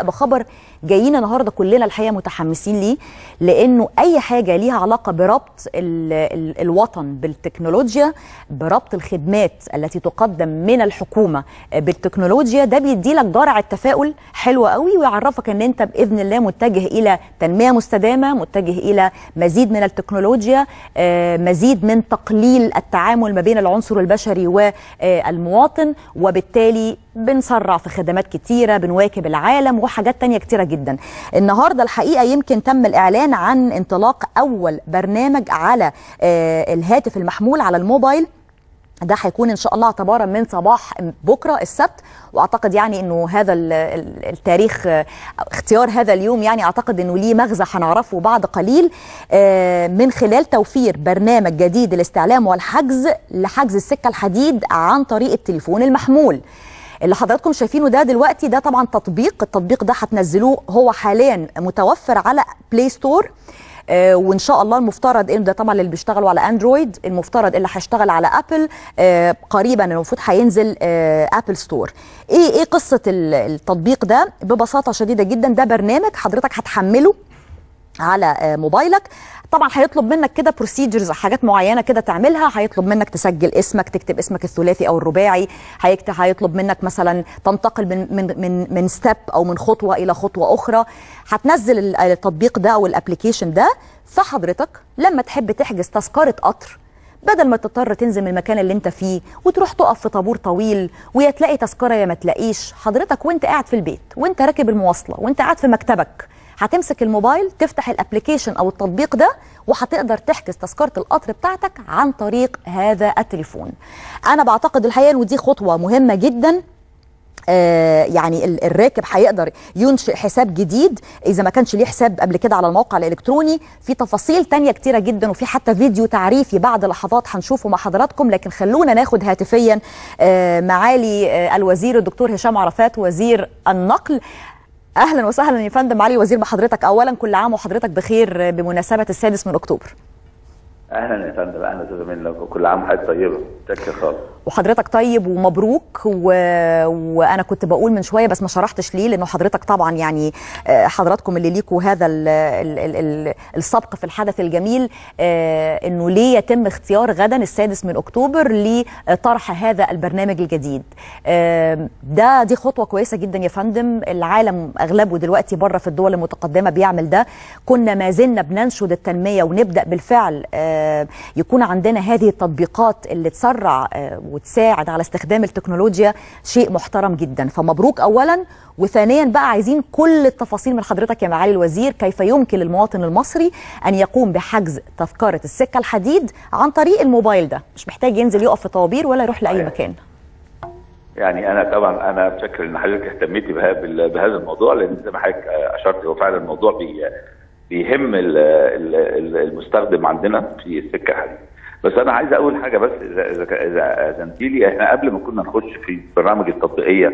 بخبر جايين النهارده كلنا الحقيقه متحمسين ليه لانه اي حاجه ليها علاقه بربط ال ال الوطن بالتكنولوجيا بربط الخدمات التي تقدم من الحكومه بالتكنولوجيا ده بيدي لك جرعه تفاؤل حلوه قوي ويعرفك ان انت باذن الله متجه الى تنميه مستدامه متجه الى مزيد من التكنولوجيا آه، مزيد من تقليل التعامل ما بين العنصر البشري والمواطن وبالتالي بنسرع في خدمات كتيرة بنواكب العالم وحاجات تانية كتيرة جدا النهاردة الحقيقة يمكن تم الإعلان عن انطلاق أول برنامج على آه، الهاتف المحمول على الموبايل ده هيكون ان شاء الله اعتبارا من صباح بكره السبت واعتقد يعني انه هذا ال- ال- التاريخ آه، اختيار هذا اليوم يعني اعتقد انه ليه مغزى هنعرفه بعد قليل آه، من خلال توفير برنامج جديد للاستعلام والحجز لحجز السكه الحديد عن طريق التليفون المحمول اللي حضراتكم شايفينه ده دلوقتي ده طبعا تطبيق التطبيق ده هتنزلوه هو حاليا متوفر على بلاي ستور آه، وان شاء الله المفترض انه ده طبعا اللي بيشتغلوا على اندرويد المفترض اللي هيشتغل على ابل آه، قريبا المفروض هينزل آه، ابل ستور ايه ايه قصه ال- التطبيق ده ببساطه شديده جدا ده برنامج حضرتك هتحمله على آه، موبايلك طبعا هيطلب منك كده بروسيجرز حاجات معينه كده تعملها هيطلب منك تسجل اسمك تكتب اسمك الثلاثي او الرباعي هيكتب هيطلب منك مثلا تنتقل من من من من ستيب او من خطوه الى خطوه اخرى هتنزل ال- التطبيق ده او الابلكيشن ده فحضرتك لما تحب تحجز تذكره قطر بدل ما تضطر تنزل من المكان اللي انت فيه وتروح تقف في طابور طويل ويا تلاقي تذكره يا ما تلاقيش حضرتك وانت قاعد في البيت وانت راكب المواصله وانت قاعد في مكتبك هتمسك الموبايل تفتح الابلكيشن او التطبيق ده وهتقدر تحجز تذكره القطر بتاعتك عن طريق هذا التليفون انا بعتقد الحقيقه انه دي خطوه مهمه جدا آه، يعني ال- الراكب هيقدر ينشئ حساب جديد اذا ما كانش ليه حساب قبل كده على الموقع الالكتروني في تفاصيل تانية كتيره جدا وفي حتى فيديو تعريفي بعد لحظات هنشوفه مع حضراتكم لكن خلونا ناخد هاتفيا آه، معالي آه، الوزير الدكتور هشام عرفات وزير النقل اهلا وسهلا يا فندم معالي وزير بحضرتك اولا كل عام وحضرتك بخير بمناسبه السادس من اكتوبر اهلا يا فندم اهلا استاذ منى وكل عام وحضرتك طيبه شكرا خالص وحضرتك طيب ومبروك و... وانا كنت بقول من شويه بس ما شرحتش ليه لانه حضرتك طبعا يعني آه، حضراتكم اللي ليكوا هذا ال... ال... ال... ال... السبق في الحدث الجميل آه، انه ليه يتم اختيار غدا السادس من اكتوبر لطرح هذا البرنامج الجديد آه، ده دي خطوه كويسه جدا يا فندم العالم اغلبه دلوقتي بره في الدول المتقدمه بيعمل ده كنا ما زلنا بننشد التنميه ونبدا بالفعل آه، يكون عندنا هذه التطبيقات اللي تسرع آه، وتساعد على استخدام التكنولوجيا شيء محترم جدا فمبروك اولا وثانيا بقى عايزين كل التفاصيل من حضرتك يا معالي الوزير كيف يمكن للمواطن المصري ان يقوم بحجز تذكره السكه الحديد عن طريق الموبايل ده مش محتاج ينزل يقف في طوابير ولا يروح لاي صحيح. مكان يعني انا طبعا انا بشكر ان حضرتك اهتميتي بها- بال- بهذا الموضوع لان زي ما حضرتك اشرت هو فعلا الموضوع بي بيهم ال- ال- ال- المستخدم عندنا في السكه الحديد بس انا عايز اقول حاجه بس اذا اذا اذا اذنتي لي احنا قبل ما كنا نخش في البرامج التطبيقيه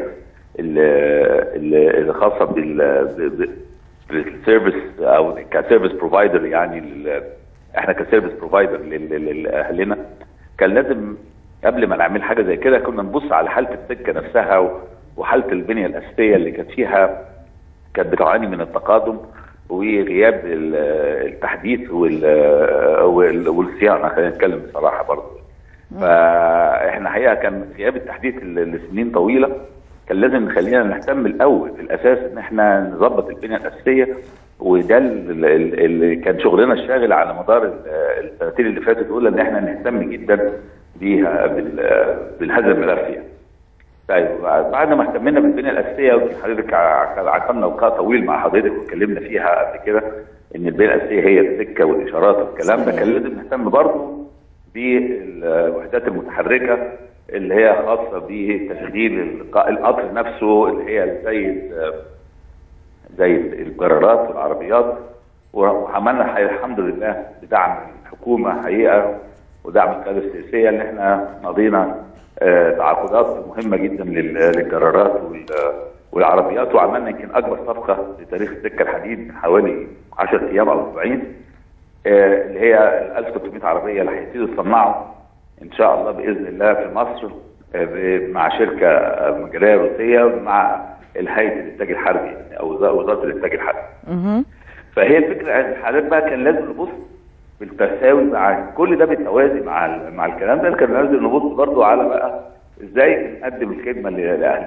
ال- ال- الخاصه بال ب- ب- بالسيرفيس او كسيرفيس بروفايدر يعني لل- احنا كسيرفيس بروفايدر لاهلنا كان لازم قبل ما نعمل حاجه زي كده كنا نبص على حاله السكه نفسها و- وحاله البنيه الاساسيه اللي كانت فيها كانت بتعاني من التقادم وغياب ال- التحديث وال- وال- والصيانه خلينا نتكلم بصراحه برضه فاحنا حقيقه كان غياب التحديث ل- لسنين طويله كان لازم نخلينا نهتم الاول في الاساس ان احنا نظبط البنيه الاساسيه وده ال- ال- اللي كان شغلنا الشاغل على مدار ال- السنتين اللي فاتت دول ان احنا نهتم جدا بيها بال- بهذا الملف يعني. طيب بعد ما اهتمينا بالبنيه الاساسيه ويمكن حضرتك ع- عقدنا لقاء طويل مع حضرتك واتكلمنا فيها قبل كده ان البنيه الاساسيه هي السكه والاشارات والكلام ده كان لازم نهتم برضه بالوحدات المتحركه اللي هي خاصه بتشغيل الق- القطر نفسه اللي هي زي ال- زي الجرارات والعربيات وعملنا حقيقة الحمد لله بدعم الحكومه حقيقه ودعم القياده السياسيه اللي احنا مضينا آه، تعاقدات مهمه جدا لل- للجرارات وال- والعربيات وعملنا يمكن اكبر صفقه في تاريخ السكه الحديد من حوالي 10 ايام او اسبوعين آه، اللي هي ال 1300 عربيه اللي هيبتدوا يصنعوا ان شاء الله باذن الله في مصر آه، ب- مع شركه آه، مجريه روسيه مع الهيئه الانتاج الحربي او وزاره الانتاج الحربي مهم. فهي الفكره ان حضرتك بقى كان لازم نبص بالتساوي مع كل ده بالتوازي مع ال- مع الكلام ده كان لازم نبص برضو على بقى ازاي نقدم الخدمه ل- لاهلنا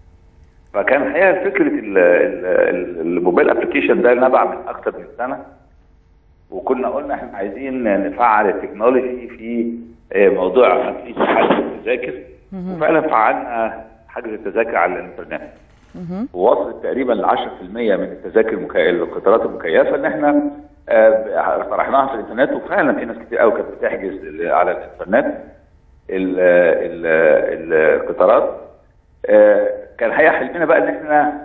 فكان الحقيقه فكره ال- ال- ال- الموبايل ابلكيشن ده نبع من اكثر من سنه وكنا قلنا احنا عايزين نفعل التكنولوجي في آه، موضوع حجز حجز التذاكر وفعلا فعلنا حجز التذاكر على الانترنت ووصلت تقريبا ل 10% من التذاكر المكي... القطارات المكيفه ان احنا آه، طرحناها في الانترنت وفعلا في ناس كتير قوي كانت بتحجز ال- على الانترنت ال- ال- القطارات آه، كان الحقيقه حلمنا بقى ان احنا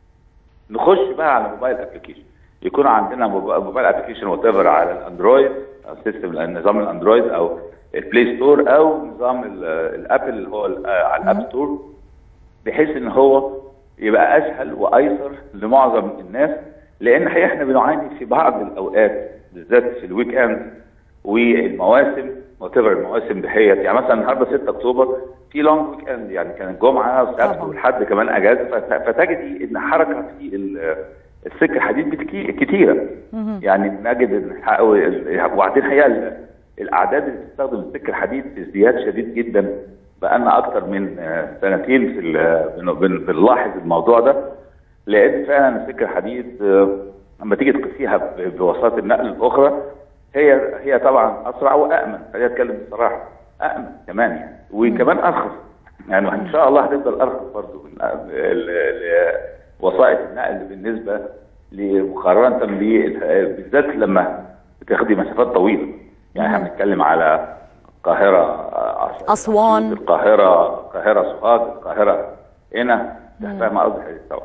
نخش بقى على موبايل ابلكيشن يكون عندنا موب- موبايل ابلكيشن وات ايفر على الاندرويد او سيستم نظام الاندرويد او البلاي ستور او نظام ال- الابل اللي هو ال- على الاب ستور بحيث ان هو يبقى اسهل وايسر لمعظم الناس لان الحقيقه احنا بنعاني في بعض الاوقات بالذات في الويك اند والمواسم وات المواسم دهيت يعني مثلا النهارده 6 اكتوبر في لونج ويك اند يعني كان الجمعه والسبت طبعا. والحد كمان اجازه فت- فتجدي ان حركه في ال- السكه الحديد بتكي- كتيره يعني نجد ان الح- ال- وبعدين الحقيقه ال- الاعداد اللي بتستخدم السكه الحديد في ازدياد شديد جدا بقالنا اكتر من آه، سنتين في ال- بن- بن- بنلاحظ الموضوع ده لان فعلا السكه الحديد آه، لما تيجي تقيسيها ب- بوسائط النقل الاخرى هي هي طبعا اسرع وامن خلينا نتكلم بصراحه امن كمان يعني وكمان ارخص يعني ان شاء الله هتفضل ارخص برضه من ال- ال- وسائط النقل بالنسبه مقارنه بال- بالذات لما بتاخدي مسافات طويله يعني احنا بنتكلم على القاهره أسوان. القاهره القاهره سوهاج القاهره هنا فاهم قصدي حضرتك طبعا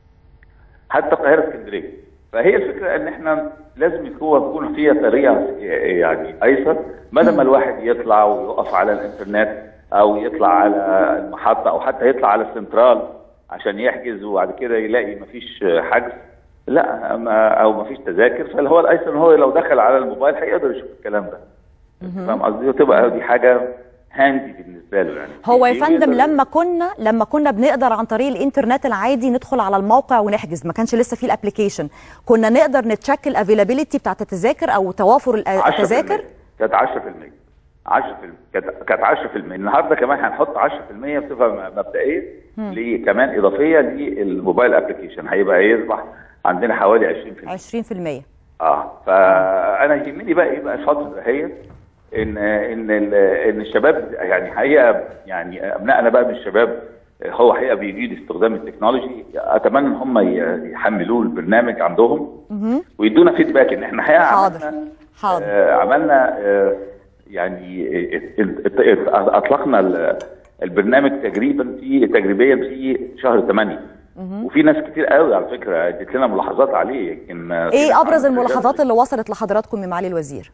حتى القاهره اسكندريه فهي الفكره ان احنا لازم يكون يكون فيها طريقه يعني ايسر بدل ما الواحد يطلع ويقف على الانترنت او يطلع على المحطه او حتى يطلع على السنترال عشان يحجز وبعد كده يلاقي مفيش حجز لا ما او مفيش تذاكر فاللي هو الايسر ان هو لو دخل على الموبايل هيقدر يشوف الكلام ده فاهم قصدي وتبقى دي حاجه هاندي بالنسبه له يعني هو يا دي فندم يقدر- لما كنا لما كنا بنقدر عن طريق الانترنت العادي ندخل على الموقع ونحجز ما كانش لسه فيه الابلكيشن كنا نقدر نتشيك الافيلابيلتي بتاعت التذاكر او توافر الأ- 10% التذاكر كانت 10% 10% كانت كانت 10% النهارده كمان هنحط 10% بصفه م- مبدئيه ليه كمان اضافيه للموبايل ابلكيشن هيبقى يصبح عندنا حوالي 20% 20% اه فانا يهمني بقى ايه بقى الفتره دهيت ان ان ال- ان الشباب يعني حقيقه يعني ابنائنا بقى من الشباب هو حقيقه بيريد استخدام التكنولوجي اتمنى ان هم ي- يحملوه البرنامج عندهم ويدونا فيدباك ان احنا حقيقه حاضر. عملنا حاضر. آه عملنا آه يعني ات- ات- ات- اطلقنا ال- البرنامج تقريبا في تجريبيا في شهر 8 وفي ناس كتير قوي على فكره ادت لنا ملاحظات عليه يمكن آه، في ناس ايه ابرز عملت الملاحظات اللي وصلت لحضراتكم يا معالي الوزير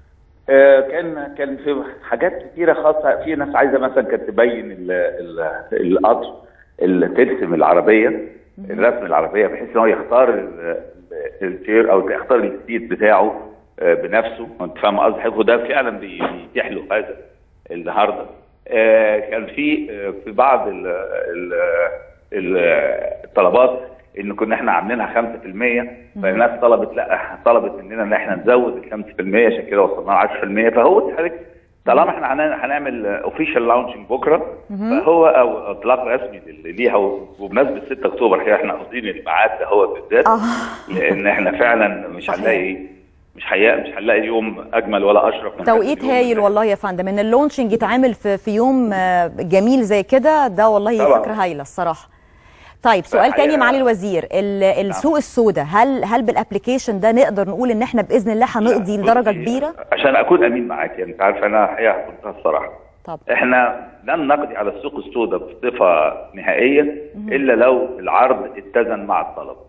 آه، كان كان في حاجات كتيره خاصه في ناس عايزه مثلا كانت تبين ال- ال- القطر اللي ترسم العربيه الرسم العربيه بحيث ان هو يختار ال- ال- الشير او يختار السيت بتاعه آه، بنفسه انت فاهم قصدي حضرتك؟ وده فعلا بي- بيتيح له هذا النهارده آه، كان في آه، في بعض ال- ال- ال- الطلبات ان كنا احنا عاملينها 5% فالناس طلبت لا طلبت مننا ان احنا نزود ال 5% عشان كده وصلنا ل 10% فهو حضرتك طالما احنا هن- هنعمل اوفيشال لانشنج بكره فهو او اطلاق رسمي لل- ليها وبمناسبه 6 اكتوبر كده احنا قاصدين الميعاد ده هو بالذات آه. لان احنا فعلا مش صحيح. هنلاقي مش هيلاقي مش هنلاقي يوم اجمل ولا اشرف من هذا توقيت اليوم هايل ده. والله يا فندم ان اللونشنج يتعمل في في يوم آه، جميل زي كده ده والله طبعا. فكره هايله الصراحه طيب سؤال تاني فالحقيقة- معالي الوزير ال- السوق السوداء هل هل بالابلكيشن ده نقدر نقول ان احنا باذن الله هنقضي لدرجه بصي، كبيره عشان اكون امين معاك يعني انت عارف انا الحقيقه بمنتهى الصراحه طب احنا لن نقضي على السوق السوداء بصفه نهائيه الا لو العرض اتزن مع الطلب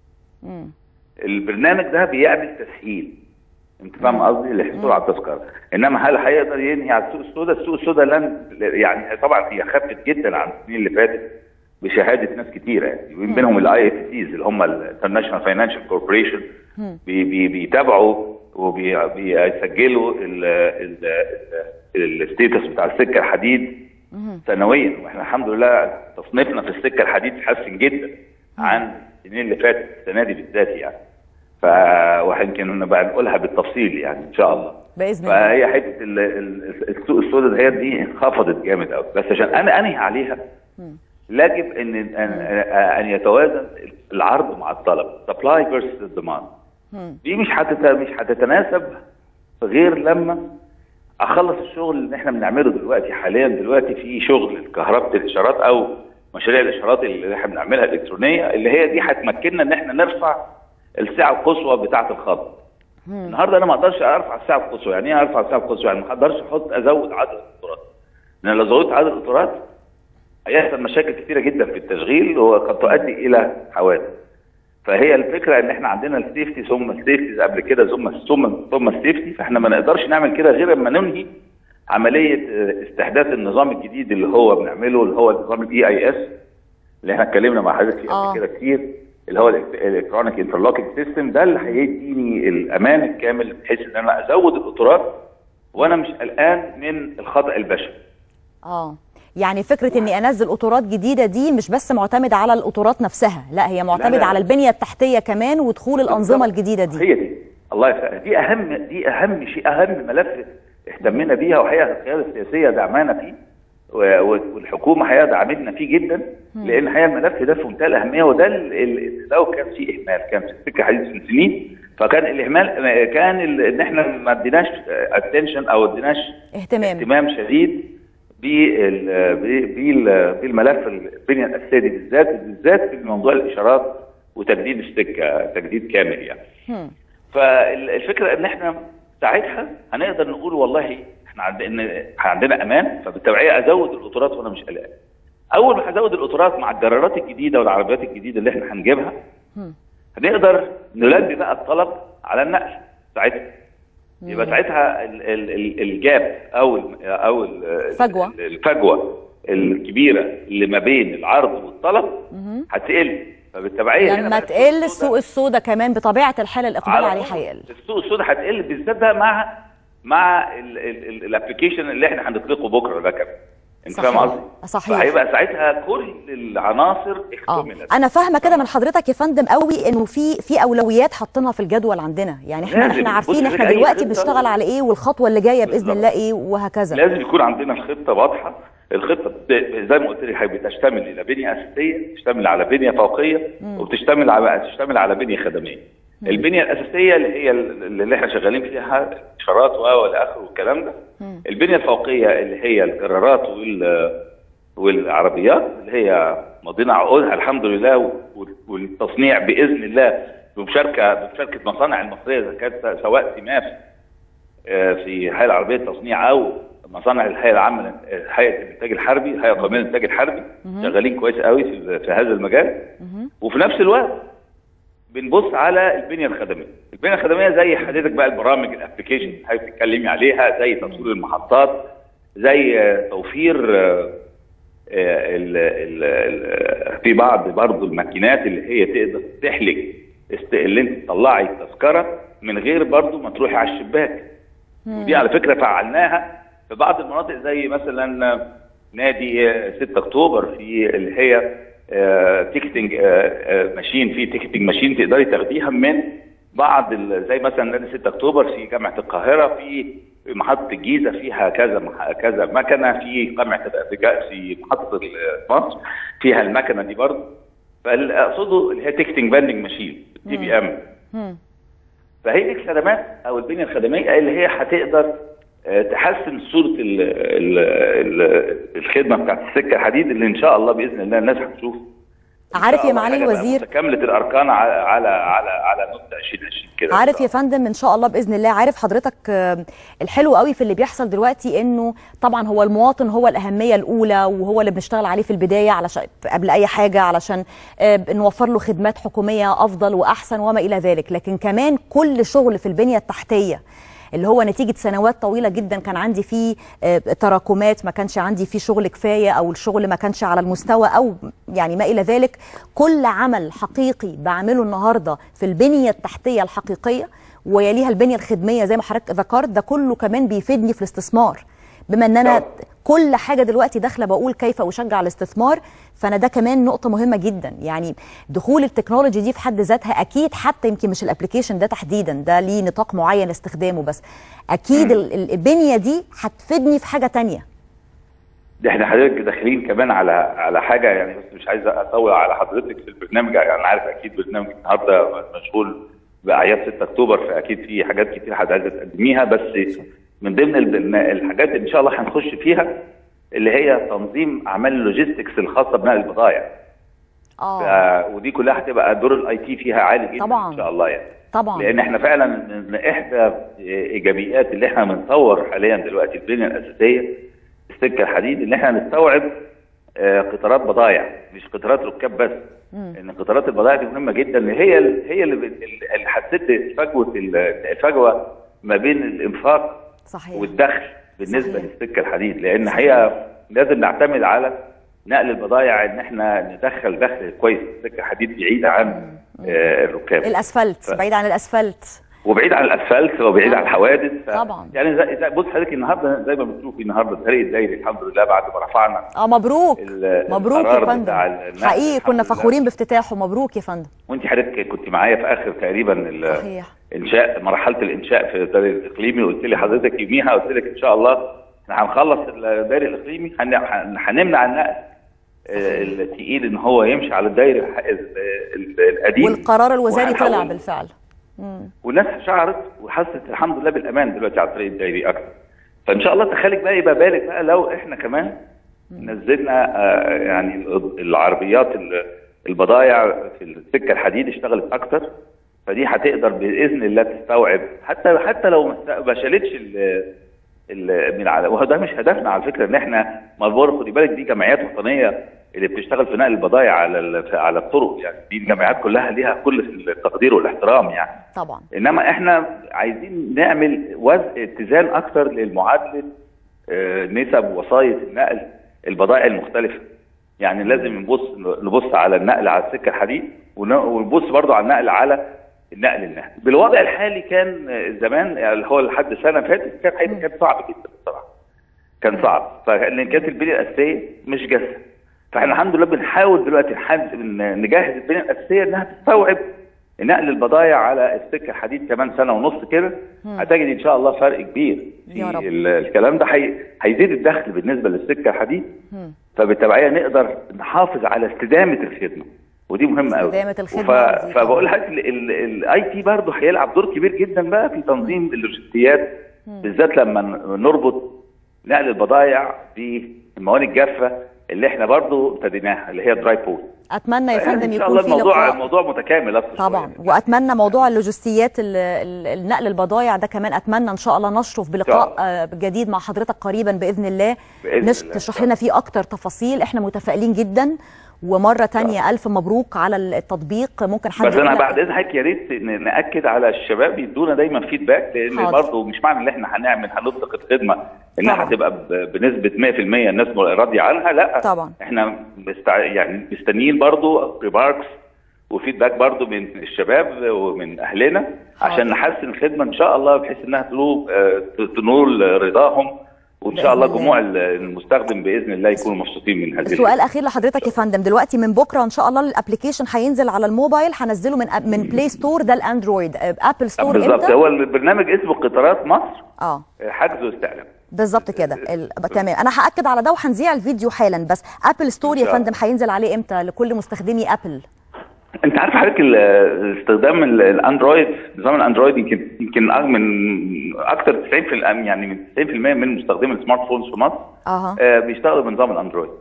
البرنامج ده بيعمل تسهيل انت فاهم قصدي للحصول على التذكره انما هل هيقدر ينهي على السوق السوداء السوق السوداء لن يعني طبعا هي خفت جدا عن السنين اللي فاتت بشهاده ناس كتيره يعني ومن بينهم الاي اف سيز اللي هم الانترناشونال فاينانشال كوربوريشن بيتابعوا وبيسجلوا الستيتس بتاع السكه الحديد سنويا واحنا الحمد لله تصنيفنا في السكه الحديد اتحسن جدا عن السنين اللي فاتت السنه دي بالذات يعني ف ويمكن نبقى نقولها بالتفصيل يعني ان شاء الله باذن الله فهي حته ال- ال- السوق السوداء دهيت دي انخفضت جامد قوي بس عشان انا انهي عليها يجب ان ان ان يتوازن العرض مع الطلب سبلاي فيرسس ديماند دي مش هتت- مش هتتناسب غير لما اخلص الشغل اللي احنا بنعمله دلوقتي حاليا دلوقتي في شغل كهرباء الاشارات او مشاريع الاشارات اللي احنا بنعملها الالكترونيه اللي هي دي هتمكننا ان احنا نرفع السعه القصوى بتاعه الخط النهارده انا ما اقدرش ارفع السعه القصوى يعني ايه ارفع السعه القصوى يعني ما اقدرش احط ازود عدد القطارات لان لو زودت عدد القطارات هيحصل مشاكل كثيره جدا في التشغيل وقد تؤدي الى حوادث فهي الفكره ان احنا عندنا السيفتي ثم السيفتي قبل كده ثم ثم ثم السيفتي فاحنا ما نقدرش نعمل كده غير لما ننهي عمليه آه، استحداث النظام الجديد اللي هو بنعمله اللي هو نظام الاي اي اس اللي احنا اتكلمنا مع حضرتك فيه آه. قبل كده كتير اللي هو الالكترونيك انترلوكينج سيستم ده اللي هيديني الامان الكامل بحيث ان انا ازود القطارات وانا مش قلقان من الخطا البشري اه يعني فكره اني انزل قطورات جديده دي مش بس معتمده على القطورات نفسها لا هي معتمده لا. على البنيه التحتيه كمان ودخول الانظمه الجديده دي هي دي الله يسعدك دي اهم دي اهم شيء اهم ملف اهتمينا بيها وحقيقه القياده السياسيه دعمانا فيه و- و- والحكومه حقيقه دعمتنا فيه جدا لان حقيقه الملف ده في منتهى الاهميه وده ال- ال- لو كان في اهمال كان في السكه حديث من سنين فكان الاهمال كان ال- ان احنا ما اديناش اتنشن او اديناش اهتمام اهتمام شديد بال- ب- بال- بالملف البنيه الاساسيه دي بالذات بالذات في موضوع الاشارات وتجديد السكه تجديد كامل يعني. هم. فالفكره ان احنا ساعتها هنقدر نقول والله احنا عند- ان عندنا امان فبالتبعيه ازود القطارات وانا مش قلقان. اول ما هزود القطارات مع الجرارات الجديده والعربيات الجديده اللي احنا هنجيبها هنقدر نلبي بقى الطلب على النقل ساعتها. يبقى ساعتها ال- ال- ال- الجاب او ال او ال- فجوة. ال- الفجوه الكبيره اللي ما بين العرض والطلب هتقل فبالتبعيه هنا لما بقى تقل السوق السوق السوداء كمان بطبيعه الحال الاقبال عليه طول. هيقل السوق السوداء هتقل بالذات بقى مع مع الابلكيشن اللي احنا هنطلقه بكره ده كمان انت صحيح. فاهم قصدي؟ صحيح. فهيبقى ساعتها كل العناصر اه اكتملت انا فاهمه كده من حضرتك يا فندم قوي انه في في اولويات حاطينها في الجدول عندنا يعني احنا لازم. احنا عارفين بص، احنا أي دلوقتي خطة- بنشتغل على ايه والخطوه اللي جايه باذن بالظبط. الله ايه وهكذا لازم يكون عندنا الخطه واضحه الخطه بت- زي ما قلت لك هي بتشتمل الى بنيه اساسيه تشتمل على بنيه فوقيه وبتشتمل على تشتمل على بنيه خدميه البنيه الاساسيه اللي هي ال- اللي احنا شغالين فيها الاشارات و والى اخره والكلام ده البنيه الفوقيه اللي هي القرارات وال والعربيات اللي هي مضينا عقودها الحمد لله وال- والتصنيع باذن الله بمشاركه بمشاركه مصانع المصريه اذا كانت سواء سماف آه، في الهيئه العربيه للتصنيع او مصانع الهيئه العامه هيئه الانتاج الحربي الهيئه القوميه للانتاج الحربي شغالين كويس قوي في, في هذا المجال وفي نفس الوقت بنبص على البنيه الخدميه البنيه الخدميه زي حضرتك بقى البرامج الابلكيشن اللي حضرتك بتتكلمي عليها زي تطوير المحطات زي آه، توفير آه، آه، ال ال ال في بعض برضه الماكينات اللي هي تقدر تحلك است- اللي انت تطلعي التذكره من غير برضه ما تروحي على الشباك ودي على فكره فعلناها في بعض المناطق زي مثلا نادي آه، 6 اكتوبر في اللي هي تيكتنج ماشين في تيكتنج ماشين تقدري تاخديها من بعض ال- زي مثلا نادي 6 اكتوبر في جامعه القاهره في محطه الجيزه فيها كذا مح- كذا مكنه في جامعه الأفريقيا- في محطه مصر فيها المكنه دي برضه فاللي اقصده اللي هي تيكتنج باندنج ماشين تي بي ام مم. فهي دي الخدمات او البنيه الخدميه اللي هي هتقدر آه، تحسن صوره ال ال ال الخدمه بتاعت السكه الحديد اللي ان شاء الله باذن الله الناس هتشوف إن عارف شاء يا الله معالي حاجة بقى الوزير متكامله الاركان على على على على نقطه 2020 كده عارف يا فندم ان شاء الله باذن الله عارف حضرتك آه، الحلو قوي في اللي بيحصل دلوقتي انه طبعا هو المواطن هو الاهميه الاولى وهو اللي بنشتغل عليه في البدايه علشان قبل اي حاجه علشان آه، نوفر له خدمات حكوميه افضل واحسن وما الى ذلك لكن كمان كل شغل في البنيه التحتيه اللي هو نتيجه سنوات طويله جدا كان عندي فيه آه، تراكمات ما كانش عندي فيه شغل كفايه او الشغل ما كانش على المستوى او يعني ما الى ذلك كل عمل حقيقي بعمله النهارده في البنيه التحتيه الحقيقيه ويليها البنيه الخدميه زي ما حضرتك ذكرت ده كله كمان بيفيدني في الاستثمار بما ان انا طبعا. كل حاجه دلوقتي داخله بقول كيف اشجع الاستثمار فانا ده كمان نقطه مهمه جدا يعني دخول التكنولوجي دي في حد ذاتها اكيد حتى يمكن مش الابلكيشن ده تحديدا ده ليه نطاق معين لاستخدامه بس اكيد ال- ال- البنيه دي هتفيدني في حاجه تانية ده احنا حضرتك داخلين كمان على على حاجه يعني بس مش عايز اطول على حضرتك في البرنامج يعني انا عارف اكيد برنامج النهارده مشغول باعياد 6 اكتوبر فاكيد في حاجات كتير حضرتك عايزه تقدميها بس من ضمن ال- الحاجات اللي ان شاء الله هنخش فيها اللي هي تنظيم اعمال اللوجيستكس الخاصه بنقل البضائع اه ف- ودي كلها هتبقى دور الاي تي فيها عالي جدا طبعاً. ان شاء الله يعني طبعا لان احنا فعلا من احدى ايجابيات اللي احنا بنطور حاليا دلوقتي البنيه الاساسيه السكه الحديد ان احنا نستوعب آه، قطارات بضائع مش قطارات ركاب بس ان قطارات البضائع دي مهمه جدا هي ال- هي اللي بت- اللي هتسد فجوه ال- الفجوه ما بين الانفاق صحيح والدخل بالنسبه صحيح. للسكه الحديد لان هي لازم نعتمد على نقل البضائع ان احنا ندخل دخل كويس في السكه الحديد بعيد عن آه، الركاب الاسفلت ف- بعيد عن الاسفلت وبعيد عن الاسفلت وبعيد طبعاً. عن الحوادث ف... طبعاً. يعني زي زي- بص حضرتك النهارده زي ما بتشوفي النهارده الطريق الدايري الحمد لله بعد ما رفعنا اه مبروك ال- مبروك يا القرار فندم بتاع النقل حقيقي الحمد كنا لله. فخورين بافتتاحه مبروك يا فندم وانت حضرتك كنت معايا في اخر تقريبا ال- صحيح. انشاء مرحله الانشاء في الدائري الاقليمي وقلت لي حضرتك يوميها قلت لك ان شاء الله احنا هنخلص الدائري الاقليمي هن- هن- هنمنع النقل آه، التقيل ان هو يمشي على الدائري الح- ال- ال- القديم والقرار الوزاري طلع وهنحول- بالفعل مم. والناس شعرت وحست الحمد لله بالامان دلوقتي على الطريق الدائري اكتر فان شاء الله تخيلك بقى يبقى بالك بقى لو احنا كمان نزلنا آه، يعني ال- العربيات ال- البضائع في السكه الحديد اشتغلت اكتر فدي هتقدر باذن الله تستوعب حتى حتى لو ما است- ما شالتش ال- ال- من على وهو ده مش هدفنا على فكره ان احنا مالبورو خدي بالك دي جمعيات وطنيه اللي بتشتغل في نقل البضائع على ال- على الطرق يعني دي الجمعيات كلها ليها كل التقدير والاحترام يعني طبعا انما احنا عايزين نعمل وزن اتزان اكتر للمعادله آه، نسب وسائط النقل البضائع المختلفه يعني لازم نبص نبص على النقل على السكه الحديد ون- ونبص برضو على النقل على النقل النهري بالوضع الحالي كان آه، زمان يعني اللي هو لحد سنه فاتت كان حقيقة كان صعب جدا بصراحه كان صعب فلان كانت البنيه الاساسيه مش جاهزه فاحنا الحمد لله بنحاول دلوقتي نحد- ن- نجهز البنيه الاساسيه انها تستوعب نقل البضائع على السكه الحديد كمان سنه ونص كده هتجد ان شاء الله فرق كبير في يا رب. ال- الكلام ده هي- هيزيد الدخل بالنسبه للسكه الحديد فبالتبعيه نقدر نحافظ على استدامه الخدمه ودي مهمه قوي استدامة الخدمة وف... دي فبقول لك الاي تي برضه هيلعب دور كبير جدا بقى في تنظيم اللوجستيات بالذات لما ن- نربط نقل البضائع بالموانئ الجافه اللي احنا برضه ابتديناها اللي هي دراي بورت اتمنى يا فندم ان شاء يكون الله في الموضوع لقاء الموضوع متكامل اصلا طبعا شوية. واتمنى موضوع اللوجستيات ال- ال- النقل البضائع ده كمان اتمنى ان شاء الله نشرف بلقاء آه، جديد مع حضرتك قريبا باذن الله بإذن نش- الله. تشرح لنا فيه اكتر تفاصيل احنا متفائلين جدا ومره تانية الف مبروك على التطبيق ممكن حد بس انا يقول لك- بعد اذنك يا ريت ن- ناكد على الشباب يدونا دايما فيدباك لان حاضر. برضه مش معنى ان احنا هنعمل هنطلق الخدمه انها طبعا. هتبقى ب- بنسبه 100% الناس راضيه عنها لا طبعا. احنا مستع... يعني مستنيين برضه ريماركس وفيدباك برضه من الشباب ومن اهلنا عشان حاضر. نحسن الخدمه ان شاء الله بحيث انها تلوب آه، ت- تنول رضاهم وان بإذن شاء الله الله. جموع ال- المستخدم باذن الله يكونوا مبسوطين من هذه سؤال اخير لحضرتك يا فندم دلوقتي من بكره ان شاء الله الابلكيشن هينزل على الموبايل هنزله من من بلاي ستور ده الاندرويد آه، ابل ستور بالظبط امتى هو البرنامج اسمه قطارات مصر اه حجز واستعلام بالظبط كده ال... تمام انا هاكد على ده وهنذيع الفيديو حالا بس ابل ستور يا إن شاء فندم هينزل عليه امتى لكل مستخدمي ابل انت عارف حضرتك ال- استخدام ال- الاندرويد نظام الاندرويد يمكن يمكن أغ- من اكثر 90 في الأم- يعني من 90% من مستخدمي السمارت فونز في مصر اها آه بيشتغلوا بنظام الاندرويد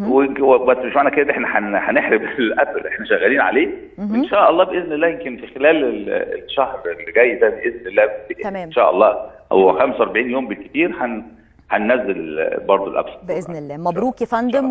و- بس مش معنى كده احنا هن- هنحرب الابل احنا شغالين عليه ان شاء الله باذن الله يمكن في خلال ال- الشهر اللي جاي ده باذن الله تمام. ان شاء الله هو 45 يوم بالكثير هن هننزل برضه الابس باذن الله مبروك يا فندم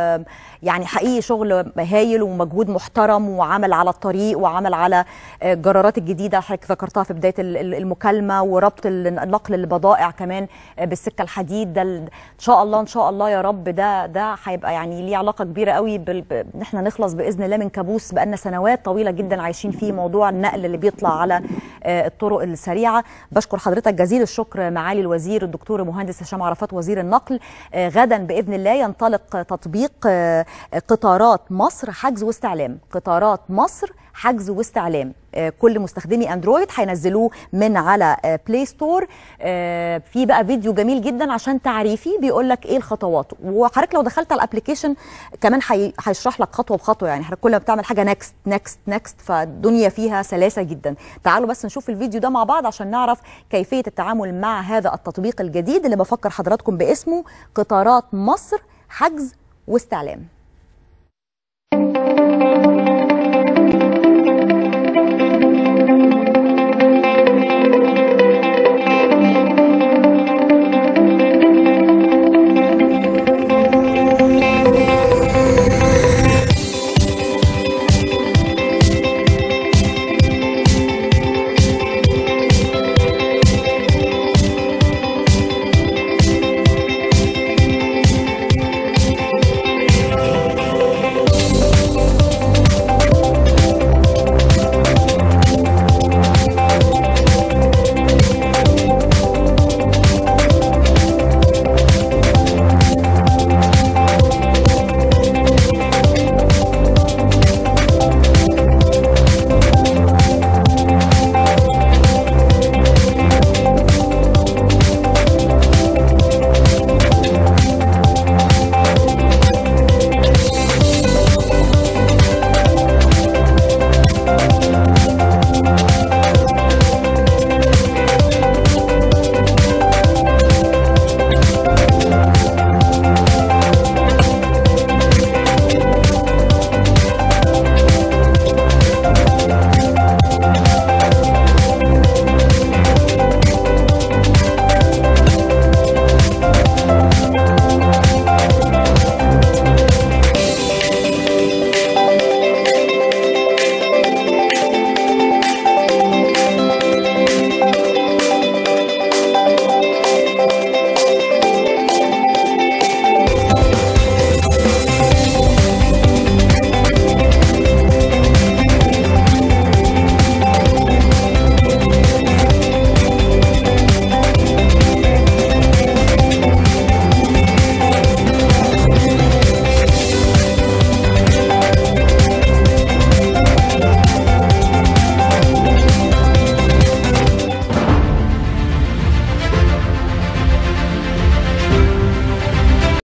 ويعني حقيقي شغل هايل ومجهود محترم وعمل على الطريق وعمل على الجرارات الجديده حضرتك ذكرتها في بدايه ال- ال- المكالمه وربط ال- نقل البضائع كمان بالسكه الحديد ده ال- ان شاء الله ان شاء الله يا رب ده ده هيبقى يعني ليه علاقه كبيره قوي بال- ب- ان احنا نخلص باذن الله من كابوس بقالنا سنوات طويله جدا عايشين فيه موضوع النقل اللي بيطلع على آه، الطرق السريعه بشكر حضرتك جزيل الشكر معالي الوزير الدكتور مهندس هشام حسام عرفات وزير النقل آه، غدا باذن الله ينطلق تطبيق آه، قطارات مصر حجز واستعلام قطارات مصر حجز واستعلام آه، كل مستخدمي اندرويد هينزلوه من على آه، بلاي ستور آه، في بقى فيديو جميل جدا عشان تعريفي بيقول لك ايه الخطوات وحضرتك لو دخلت على الابلكيشن كمان هي- هيشرح لك خطوه بخطوه يعني حضرتك كل ما بتعمل حاجه نكست نكست نكست فالدنيا فيها سلاسه جدا تعالوا بس نشوف الفيديو ده مع بعض عشان نعرف كيفيه التعامل مع هذا التطبيق الجديد اللي بفكر حضراتكم باسمه قطارات مصر حجز واستعلام